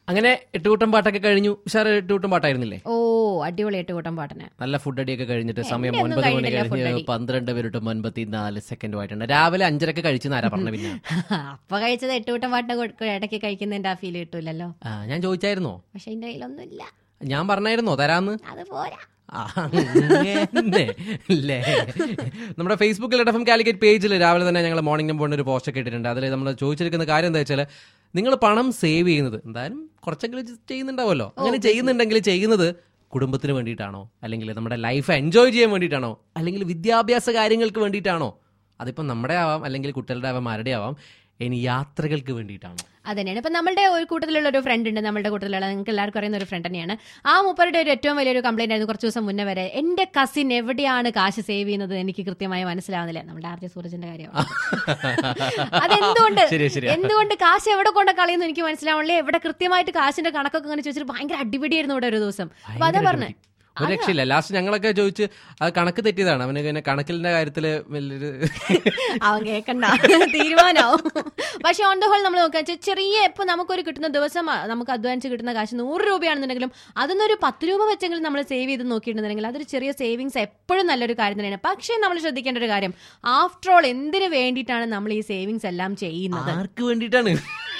അങ്ങനെ എട്ടുകൂട്ടം പാട്ടൊക്കെ കഴിഞ്ഞു ഉഷാർ എട്ടുകൂട്ടം പാട്ടായിരുന്നില്ലേ ഓ അടിപൊളി എട്ട് കൂട്ടം പാട്ടിന് നല്ല ഫുഡ് അടിയൊക്കെ കഴിഞ്ഞിട്ട് സമയം എന്നെ ഒന്നും ഒൻപത് മണി കഴിഞ്ഞിട്ടില്ല കഴിഞ്ഞ് food അടി. പന്ത്രണ്ട് മിനിറ്റും അൻപത്തി നാല് സെക്കൻഡും ആയിട്ടുണ്ട് രാവിലെ അഞ്ചരക്ക് കഴിച്ചു ആരാ പറഞ്ഞ പിന്നെ അപ്പൊ കഴിച്ചത് എട്ട് കൂട്ടം പാട്ടിന് കൊടുക്ക- ഇടയ്ക്ക് കഴിക്കുന്നതിന്റെ ആ ഫീൽ കിട്ടൂലല്ലോ ആ, ഞാൻ ചോദിച്ചായിരുന്നോ പക്ഷെ എന്റെ കയ്യിലൊന്നും ഇല്ല ഞാൻ പറഞ്ഞായിരുന്നോ തരാന്ന് അത് പോരാ ആ, അങ്ങനെ അല്ലേ നമ്മുടെ ഫേസ്ബുക്കിൽ എഫ് എം കാലിക്കറ്റ് പേജിൽ രാവിലെ തന്നെ ഞങ്ങൾ മോർണിംഗ് നമ്പറിന് ഒരു പോസ്റ്റ് ഒക്കെ ഇട്ടിട്ടുണ്ട് അതിൽ നമ്മൾ ചോദിച്ചിരിക്കുന്ന കാര്യം എന്താ വെച്ചാൽ നിങ്ങൾ പണം സേവ് ചെയ്യുന്നത് എന്തായാലും കുറച്ചെങ്കിലും ചെയ്യുന്നുണ്ടാവുമല്ലോ അങ്ങനെ ചെയ്യുന്നുണ്ടെങ്കിൽ ചെയ്യുന്നത് കുടുംബത്തിന് വേണ്ടിയിട്ടാണോ അല്ലെങ്കിൽ നമ്മുടെ ലൈഫ് എൻജോയ് ചെയ്യാൻ വേണ്ടിയിട്ടാണോ അല്ലെങ്കിൽ വിദ്യാഭ്യാസ കാര്യങ്ങൾക്ക് വേണ്ടിയിട്ടാണോ അതിപ്പം നമ്മുടെ ആവാം അല്ലെങ്കിൽ കുട്ടികളുടെ ആവാം ആരുടെ ആവാം ഇനി യാത്രകൾക്ക് വേണ്ടിയിട്ടാണോ അതന്നെയാണ് ഇപ്പൊ നമ്മുടെ ഒരു കൂട്ടത്തിലുള്ള ഒരു ഫ്രണ്ട് ഉണ്ട് നമ്മുടെ കൂട്ടത്തിലുള്ള നിങ്ങൾക്ക് എല്ലാവർക്കും അറിയുന്ന ഒരു ഫ്രണ്ട് തന്നെയാണ് ആ മൂപ്പരുടെ ഒരു ഏറ്റവും വലിയൊരു കംപ്ലൈന്റ് ആയിരുന്നു കുറച്ച് ദിവസം മുന്നേ വരെ എന്റെ കസിൻ എവിടെയാണ് കാശ് സേവ് ചെയ്യുന്നത് എനിക്ക് കൃത്യമായി മനസ്സിലാവുന്നില്ല നമ്മുടെ ആർ ജെ സൂരജിന്റെ കാര്യമാണ് അതെന്തുകൊണ്ട് ശരി, ശരി. എന്തുകൊണ്ട് കാശ് എവിടെ കൊണ്ട് കളയുന്നു എനിക്ക് മനസ്സിലാവണില്ലേ എവിടെ കൃത്യമായിട്ട് കാശിന്റെ കണക്കൊക്കെ ഇങ്ങനെ ചോദിച്ചിട്ട് ഭയങ്കര അടിപിടിയായിരുന്നു ഇവിടെ ഒരു ദിവസം അപ്പൊ അതാ ഭയങ്കര പറഞ്ഞേ അടിപിടി. ഒരു രക്ഷയില്ല ലാസ്റ്റ് ഞങ്ങളൊക്കെ ചോദിച്ച് അത് കണക്ക് തെറ്റിയതാണ് അവന് പിന്നെ കണക്കിലിന്റെ കാര്യത്തില് വലിയൊരു അവൻ കേക്കണ്ട തീരുമാനാവും പക്ഷെ ഓൺ ദ ഹോൾ നമ്മൾ നോക്കുക വെച്ചാൽ ചെറിയ ഇപ്പൊ നമുക്കൊരു കിട്ടുന്ന ദിവസം ആ, നമുക്ക് അധ്വാനിച്ച് കിട്ടുന്ന കാശ് നൂറ് രൂപയാണെന്നുണ്ടെങ്കിലും അതൊന്നൊരു പത്ത് രൂപ വെച്ചെങ്കിലും നമ്മൾ സേവ് ചെയ്ത് നോക്കിയിട്ടുണ്ടെങ്കിൽ അതൊരു ചെറിയ സേവിങ്സ് എപ്പോഴും നല്ലൊരു കാര്യം തന്നെയാണ് പക്ഷേ നമ്മൾ ശ്രദ്ധിക്കേണ്ട ഒരു കാര്യം ആഫ്റ്റർ ഓൾ എന്തിനു വേണ്ടിയിട്ടാണ് നമ്മൾ ഈ സേവിങ്സ് എല്ലാം ചെയ്യുന്നത് ആർക്ക് വേണ്ടിയിട്ടാണ്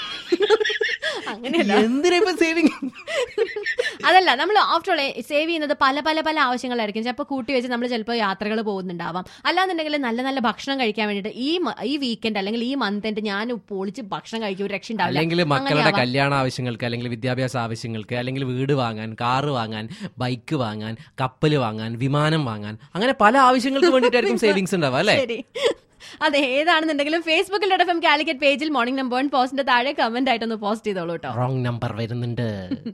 അങ്ങനെയല്ല എന്തിനാ ഇപ്പൊ സേവിങ് അതല്ല നമ്മൾ ആഫ്റ്റർ ഓൾ സേവ് ചെയ്യുന്നത് പല പല പല ആവശ്യങ്ങളായിരിക്കും ചിലപ്പോൾ കൂട്ടി വെച്ച് നമ്മൾ ചിലപ്പോൾ യാത്രകൾ പോകുന്നുണ്ടാവാം അല്ലാന്നുണ്ടെങ്കിൽ നല്ല നല്ല ഭക്ഷണം കഴിക്കാൻ വേണ്ടിയിട്ട് ഈ മ- ഈ വീക്കെൻഡ് അല്ലെങ്കിൽ ഈ മന്ത് എൻഡ് ഞാൻ പൊളിച്ച് ഭക്ഷണം കഴിക്കും ഒരു രക്ഷ ഉണ്ടാവില്ല അല്ലെങ്കിൽ മക്കളുടെ അങ്ങനെയാവാം. കല്യാണ ആവശ്യങ്ങൾക്ക് അല്ലെങ്കിൽ വിദ്യാഭ്യാസ ആവശ്യങ്ങൾക്ക് അല്ലെങ്കിൽ വീട് വാങ്ങാൻ കാറ് വാങ്ങാൻ ബൈക്ക് വാങ്ങാൻ കപ്പൽ വാങ്ങാൻ വിമാനം വാങ്ങാൻ അങ്ങനെ പല ആവശ്യങ്ങൾക്ക് വേണ്ടിയിട്ടായിരിക്കും സേവിങ്സ് ഉണ്ടാവുക അല്ലേ ശരി അതെ ഏതാണെന്നുണ്ടെങ്കിലും ഫേസ്ബുക്കിൽ എഫ് എം കാലിക്കറ്റ് പേജിൽ മോർണിംഗ് നമ്പർ പോസ്റ്റിന്റെ താഴെ കമന്റ് ആയിട്ടൊന്ന് പോസ്റ്റ് ചെയ്തോളൂ കേട്ടോ റോങ് നമ്പർ വരുന്നുണ്ട്